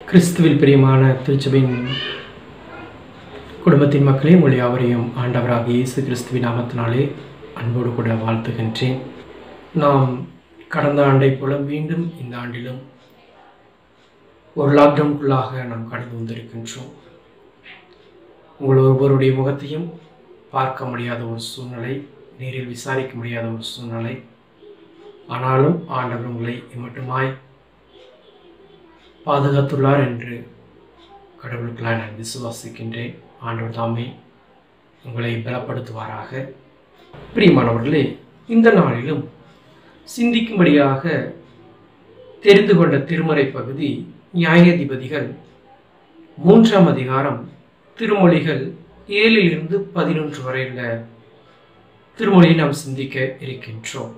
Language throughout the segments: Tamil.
கிறிஸ்துவில் பிரியமான திருச்சபையின் குடும்பத்தின் மக்களே உங்கள் யாவரையும் ஆண்டவராக இயேசு கிறிஸ்துவின் நாமத்தினாலே அன்போடு கூட வாழ்த்துகின்றேன் நாம் கடந்த ஆண்டைப் போல மீண்டும் இந்த ஆண்டிலும் ஒரு லாக்டவுனுக்குள்ளாக நாம் கடந்து வந்திருக்கின்றோம் உங்கள் ஒருவருடைய முகத்தையும் பார்க்க முடியாத ஒரு சூழ்நிலை நேரில் விசாரிக்க முடியாத ஒரு சூழ்நிலை ஆனாலும் ஆண்டவர் உங்களை மட்டுமாய் பாதுகாத்துள்ளார் என்று கடவுளுக்கெல்லாம் நான் விசுவாசிக்கின்றேன் ஆண்டவர் தாமே உங்களை பலப்படுத்துவாராக பிரியமானவர்களே இந்த நாளிலும் சிந்திக்கும்படியாக தெரிந்து கொண்ட திருமறை பகுதி நியாயாதிபதிகள் மூன்றாம் அதிகாரம் திருமொழிகள் ஏழிலிருந்து பதினொன்று வரையுள்ள திருமொழியை நாம் சிந்திக்க இருக்கின்றோம்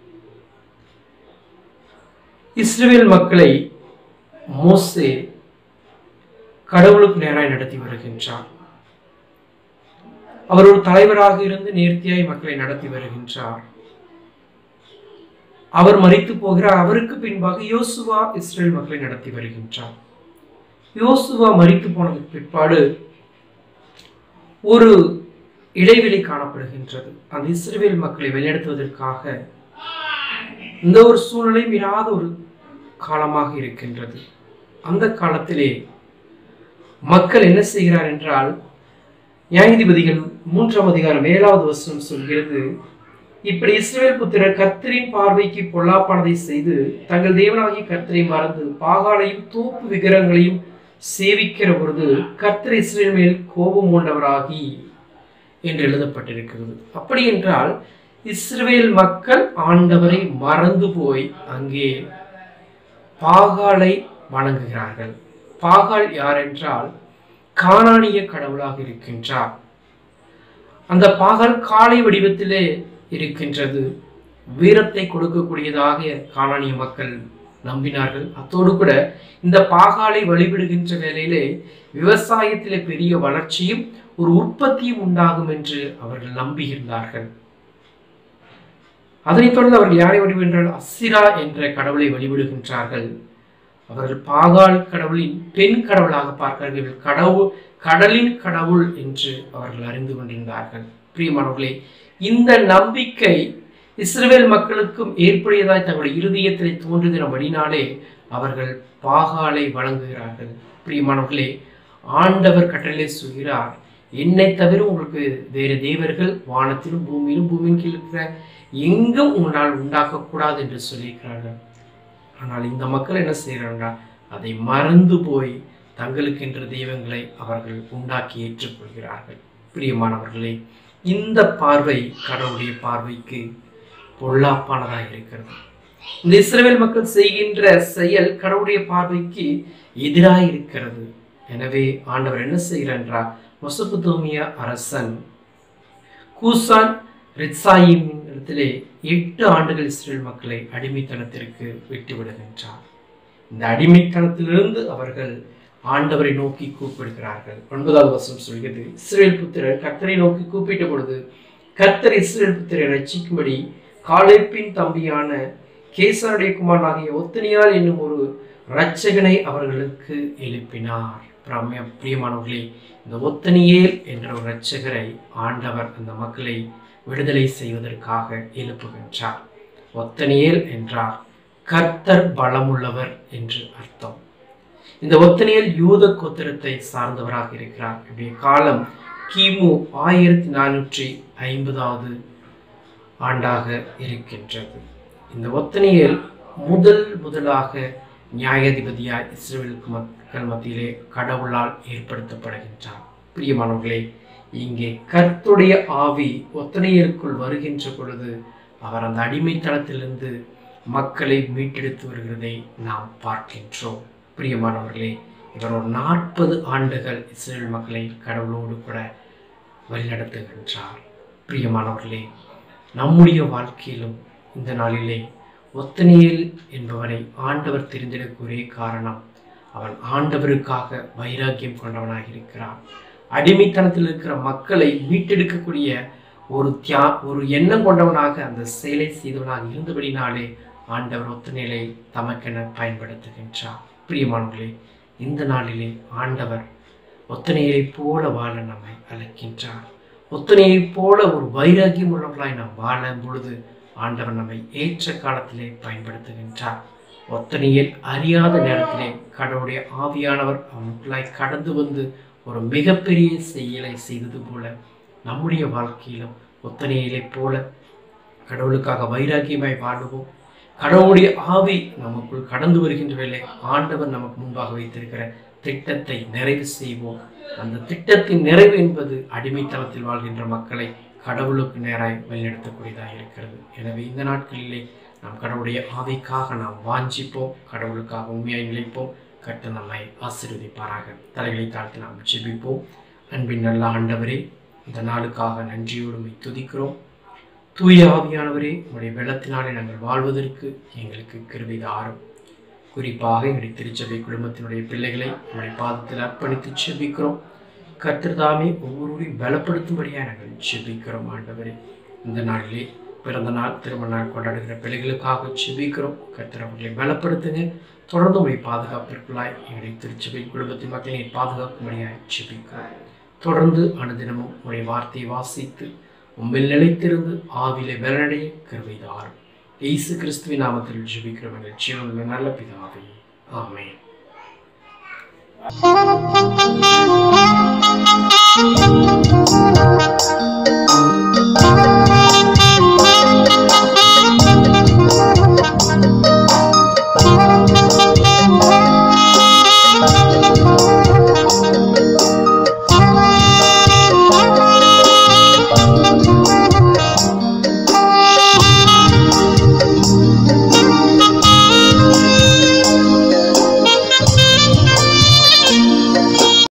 இஸ்ரேல் மக்களை மோசே கடவுளுக்கு நேராய் நடத்தி வருகின்றார் அவர் ஒரு தலைவராக இருந்து நேர்த்தியாய் மக்களை நடத்தி வருகின்றார் அவர் மறித்து போகிறார் அவருக்கு பின்பாக யோசுவா இஸ்ரேல் மக்களை நடத்தி வருகின்றார் யோசுவா மறித்து போனதுக்கு பிற்பாடு ஒரு இடைவெளி காணப்படுகின்றது அந்த இஸ்ரேல் மக்களை வழிநடத்துவதற்காக இந்த ஒரு சூழ்நிலை மீறாத ஒரு காலமாக இருக்கின்றது அந்த காலத்திலே மக்கள் என்ன செய்கிறார் என்றால் நியாயாதிபதிகள் மூன்றாம் அதிகாரம் ஏழாவது வருஷம் சொல்கிறது இப்படி இஸ்ரேல் புத்திரர் கர்த்தரின் பார்வைக்கு பொல்லாப்பானதை செய்து தங்கள் தேவனாகிய கர்த்தரை மறந்து பாகாலையும் தூப்பு விக்கிரகங்களையும் சேவிக்கிற பொழுது கர்த்தர் இஸ்ரேல் மேல் கோபம் கொண்டவராகி என்று எழுதப்பட்டிருக்கிறது அப்படி என்றால் இஸ்ரேல் மக்கள் ஆண்டவரை மறந்து போய் அங்கே பாகாலை வணங்குகிறார்கள் பாகால் யார் என்றால் கானானிய கடவுளாக இருக்கின்றார் அந்த பாகால் காலை வடிவத்திலே இருக்கின்றது வீரத்தை கொடுக்கக்கூடியதாக கானானிய மக்கள் நம்பினார்கள் அத்தோடு கூட இந்த பாகாலை வழிபடுகின்ற வேளையிலே விவசாயத்திலே பெரிய வளர்ச்சியும் ஒரு உற்பத்தியும் உண்டாகும் என்று அவர்கள் நம்பியிருந்தார்கள் அதனைத் தொடர்ந்து அவர்கள் யாரை வழிபடுகின்றால் அசிரா என்ற கடவுளை வழிபடுகின்றார்கள் அவர்கள் பாகால் கடவுளின் பெண் கடவுளாக பார்க்கிறார்கள் கடவுள் கடலின் கடவுள் என்று அவர்கள் அறிந்து கொண்டிருந்தார்கள் பிரியமானவர்களே இந்த நம்பிக்கை இஸ்ரேல் மக்களுக்கும் ஏற்புடையதாய் தங்களுடைய இருதயத்திலே தோன்றுகிறபடினாலே அவர்கள் பாகாலை வழங்குகிறார்கள் பிரியமானவர்களே ஆண்டவர் கட்டளை சொல்கிறார் என்னை தவிர உங்களுக்கு வேறு தேவர்கள் வானத்திலும் பூமியிலும் பூமியின் கீழ் இருக்கிற எங்கும் உங்களால் உண்டாக்கக்கூடாது என்று சொல்லியிருக்கிறார்கள் ஆனால் இந்த மக்கள் என்ன செய்கிறார்கள் அதை மறந்து போய் தங்களுக்கென்ற தெய்வங்களை அவர்கள் உண்டாக்கி ஏற்றுக்கொள்கிறார்கள் பிரியமானவர்களே இந்த பார்வை கடவுளுடைய பார்வைக்கு பொல்லாப்பானதாக இருக்கிறது இந்த இஸ்ரேல் மக்கள் செய்கின்ற செயல் கடவுளுடைய பார்வைக்கு எதிராக இருக்கிறது எனவே ஆண்டவர் என்ன செய்கிறார் என்றால் மொசபுத்தோமிய அரசன் கூசான் ரிட்சாயின் இடத்திலே எட்டு ஆண்டுகள் இஸ்ரேல் மக்களை அடிமைத்தனத்திற்கு விட்டுவிடுகின்றார் இந்த அடிமைத்தனத்திலிருந்து அவர்கள் ஆண்டவரை நோக்கி கூப்பிடுகிறார்கள் ஒன்பதாவது வருஷம் சொல்கிறது இஸ்ரேல் புத்திரர் கர்த்தரை நோக்கி கூப்பிட்ட பொழுது கர்த்தர் இஸ்ரேல் புத்திரை ரட்சிக்கும்படி காலேப்பின் தம்பியான கேசனுடைய குமாரனாகிய ஒத்தனியால் என்னும் ஒரு இரட்சகனை அவர்களுக்கு எழுப்பினார் பிரம்ய பிரியமானவர்களே இந்த ஒத்தனியேல் என்ற ஒரு இரட்சகரை ஆண்டவர் அந்த மக்களை விடுதலை செய்வதற்காக எழுப்புகின்றார் ஒத்தனியேல் என்றார் கர்த்தர் பலமுள்ளவர் என்று அர்த்தம் இந்த ஒத்தனியல் யூத கோத்திரத்தை சார்ந்தவராக இருக்கிறார் இவருடைய காலம் கிமு ஆயிரத்தி நானூற்றி ஐம்பதாவது ஆண்டாக இருக்கின்றது இந்த ஒத்தனியல் முதல் முதலாக நியாயாதிபதியாய் இஸ்ரேலுக்கு மக்கள் மத்தியிலே கடவுளால் ஏற்படுத்தப்படுகின்றார் பிரியமானவர்களே இங்கே கர்த்துடைய ஆவி ஒத்தனையருக்குள் வருகின்ற பொழுது அவர் அந்த அடிமைத்தனத்திலிருந்து மக்களை மீட்டெடுத்து வருகிறதை நாம் பார்க்கின்றோம் பிரியமானவர்களே இவர் ஒரு நாற்பது ஆண்டுகள் இஸ்ரேல் மக்களை கடவுளோடு கூட வழிநடத்துகின்றார் பிரியமானவர்களே நம்முடைய வாழ்க்கையிலும் இந்த நாளிலே ஒத்தனியல் என்பவனை ஆண்டவர் தெரிந்தெடுக்க ஒரே காரணம் அவன் ஆண்டவருக்காக வைராக்கியம் கொண்டவனாக இருக்கிறான் அடிமைத்தனத்தில் இருக்கிற மக்களை மீட்டெடுக்கக்கூடிய ஒரு தியா ஒரு எண்ணம் கொண்டவனாக அந்த செயலை செய்தவனாக இருந்தபடினாலே ஆண்டவர் ஒத்தநிலை தமக்கென பயன்படுத்துகின்றார் பிரியமானவர்களே இந்த நாளிலே ஆண்டவர் ஒத்தனையைப் போல வாழ நம்மை அழைக்கின்றார் ஒத்தனையைப் போல ஒரு வைராகியம் உள்ளவர்களாய் நாம் வாழும் பொழுது ஆண்டவர் நம்மை ஏற்ற காலத்திலே பயன்படுத்துகின்றார் ஒத்தனையில் அறியாத நேரத்திலே கடவுளுடைய ஆவியானவர் அவனுக்குள்ளாய் கடந்து வந்து ஒரு மிகப்பெரிய செயலை செய்தது போல நம்முடைய வாழ்க்கையிலும் ஒத்தனையிலே போல கடவுளுக்காக வைராக்கியமாய் வாழுவோம் கடவுளுடைய ஆவி நமக்குள் கடந்து வருகின்ற வேலை ஆண்டவர் நமக்கு முன்பாக வைத்திருக்கிற திட்டத்தை நிறைவு செய்வோம் அந்த திட்டத்தின் நிறைவு என்பது அடிமைத்தனத்தில் வாழ்கின்ற மக்களை கடவுளுக்கு நேராய் வழிநடத்தக்கூடியதாக இருக்கிறது எனவே இந்த நாட்களிலே நாம் கடவுளுடைய ஆவிக்காக நாம் வாஞ்சிப்போம் கடவுளுக்காக உண்மையாய் நிலைப்போம் கட்டு நம்மை ஆசீர்வதிப்பாராக தலைகளை தாழ்த்தி நாம் ஜெபிப்போம் அன்பின் நல்ல ஆண்டவரே இந்த நாளுக்காக நன்றியோடு உம்மை துதிக்கிறோம் தூய ஆவியானவரே உங்களுடைய வெள்ளத்தினாலே நாங்கள் வாழ்வதற்கு எங்களுக்கு கிருபை தாரும் குறிப்பாக எங்களுடைய திருச்சபை குடும்பத்தினுடைய பிள்ளைகளை உங்களுடைய பாதத்தில் அர்ப்பணித்து செபிக்கிறோம் கர்த்தர்தாமே ஒவ்வொருவரையும் பலப்படுத்தும்படியாக நாங்கள் செபிக்கிறோம் ஆண்டவரே இந்த நாளிலே பிறந்த நாள் திருமண நாள் கொண்டாடுகிற பிள்ளைகளுக்காக செபிக்கிறோம் கர்த்தர் அவர்களை பலப்படுத்துங்க தொடர்ந்து உங்களுடைய பாதுகாப்பிற்குள்ளாய் எங்களுடைய திருச்சபை குடும்பத்தின் மக்களை பாதுகாக்கும்படியாக செபிக்கிறோம் தொடர்ந்து அனுதினமும் உங்களுடைய வார்த்தையை வாசித்து உம்மில் நிலைத்திருந்து ஆவிலே பலனடைய கருவைதாரும் இயேசு கிறிஸ்துவின் நாமத்தில் ஜெபிக்கிறோம் எங்கள் ஜீவனுள்ள நல்ல பிதாவே ஆமென்